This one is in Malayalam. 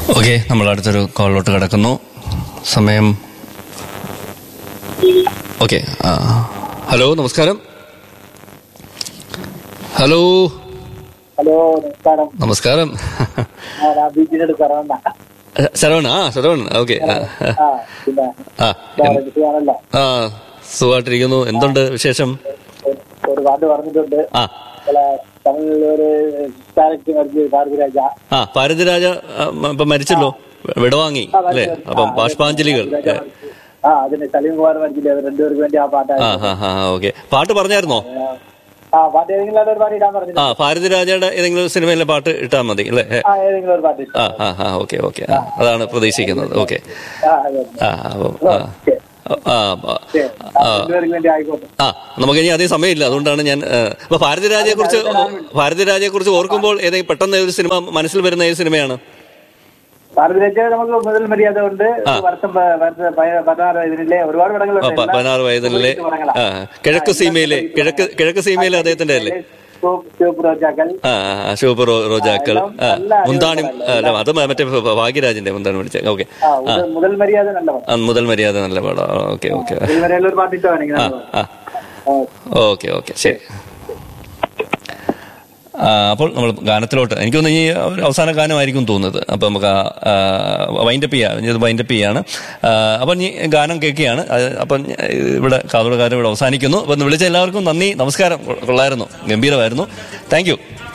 ഓക്കെ നമ്മൾ അടുത്തൊരു കോളിലോട്ട് കിടക്കുന്നു സമയം ഓക്കെ ഹലോ നമസ്കാരം ഹലോ ഹലോ നമസ്കാരം നമസ്കാരം ഞാൻ അഭിജിനോട് പറയണ്ട ശരവൺ ആ ശരവൺ ഓക്കെ ആ പിന്നെ ആ സാറേ, സുഖാണല്ലോ ആ സുഖമായിട്ടിരിക്കുന്നു എന്തുണ്ട് വിശേഷം ഒരു- ഒരു പാട്ട് പറഞ്ഞിട്ടുണ്ട് ആ നമ്മളെ തമിഴിൽ ഒരു ഡയറക്ടർ മരിച്ചു ഭാരതരാജ ആ ഭാരതിരാജ ആ, മ- ഇപ്പൊ മരിച്ചല്ലോ വിടവാങ്ങി അല്ലേ അപ്പം ബാഷ്പാഞ്ജലികൾ ആ അതിന് സലീം കുമാർ മരിച്ചില്ലേ അവർ രണ്ടുപേർക്ക് വേണ്ടി ആ ആ പാട്ടായിരുന്നു ഹാ ഹാ ഓക്കെ പാട്ട് പറഞ്ഞായിരുന്നു ആ പാട്ട് ഏതെങ്കിലും ഒരു പാട്ട് ഇടാൻ പറഞ്ഞു ആ ഭാരതിരാജയുടെ ഏതെങ്കിലും സിനിമയിലെ പാട്ട് ഇട്ടാൽ മതി അല്ലേ ഏ, ആ ഏതെങ്കിലും ഒരു പാട്ട് ഇട്ടു. ആ ആ ആ ഓക്കെ ഓക്കെ ആ, അതാണ് പ്രതീക്ഷിക്കുന്നത് ഓക്കെ ആ അതെ ആ അപ്പം ആ ഓക്കെ ആ, ആ, ഓക്കെ. ആ, രണ്ടുപേർക്ക് വേണ്ടി ആയിക്കോട്ടെ ആ നമുക്ക് ഇനി അധികം സമയമില്ല അതുകൊണ്ടാണ് ഞാൻ ആ, അപ്പൊ ഭാരതിരാജയെ കുറിച്ച് ഭാരതിരാജയെ കുറിച്ച് ഓർക്കുമ്പോൾ ഏതെങ്കിലും പെട്ടെന്ന് ഒരു സിനിമ മനസ്സിൽ വരുന്ന ഏത് സിനിമയാണ് ഭാരതരാജ നമുക്ക് മുതൽ മര്യാദ ഉണ്ട് വർഷം പ- വർഷം പ- പതിനാറ് ഇതിനില്ലേ ഒരുപാട് ആ, പടങ്ങളുണ്ട് പ- പതിനാറ് വയതിലെ ആ, കിഴക്ക് സീമയിലെ കിഴക്ക് കിഴക്ക് സീമയിലെ അദ്ദേഹത്തിന്റെ അല്ലേ ചുവപ്പ് റോജാക്കൽ ആ ആ, ശുഭ റോ- റോജാക്കൾ ആ നല്ല മുന്താണി ആ, അല്ല അത് മറ്റേ ഭാഗ്യരാജിന്റെ മുന്താണി വിളിച്ച ഓക്കെ ആ മുതൽ- മുതൽ മര്യാദ നല്ല പടം ആ, മുതൽ മര്യാദ നല്ല പടം ഓക്കെ ഓക്കെ മുതൽ മര്യാദ ഒരു പാട്ടിട്ട് വേണമെങ്കിൽ ആ ആ ഓക്കെ ഓക്കെ ശരി ആ, അപ്പോൾ നമ്മൾ ഗാനത്തിലോട്ട് എനിക്ക് തോന്നുന്നു ഈ ഒരു അവസാന ഗാനമായിരിക്കും തോന്നുന്നത് അപ്പോൾ നമുക്ക് വൈൻഡപ്പ് ചെയ്യാം ഇത് വൈൻഡപ്പ് ചെയ്യാണ് ആ, അപ്പം ഈ ഗാനം കേൾക്കുകയാണ് അത് അപ്പം ഞ- ഇവിടെ കാതോട് കാര്യം ഇവിടെ അവസാനിക്കുന്നു അപ്പം വിളിച്ച എല്ലാവർക്കും നന്ദി നമസ്കാരം കൊള്ളായിരുന്നു ഗംഭീരമായിരുന്നു താങ്ക് യു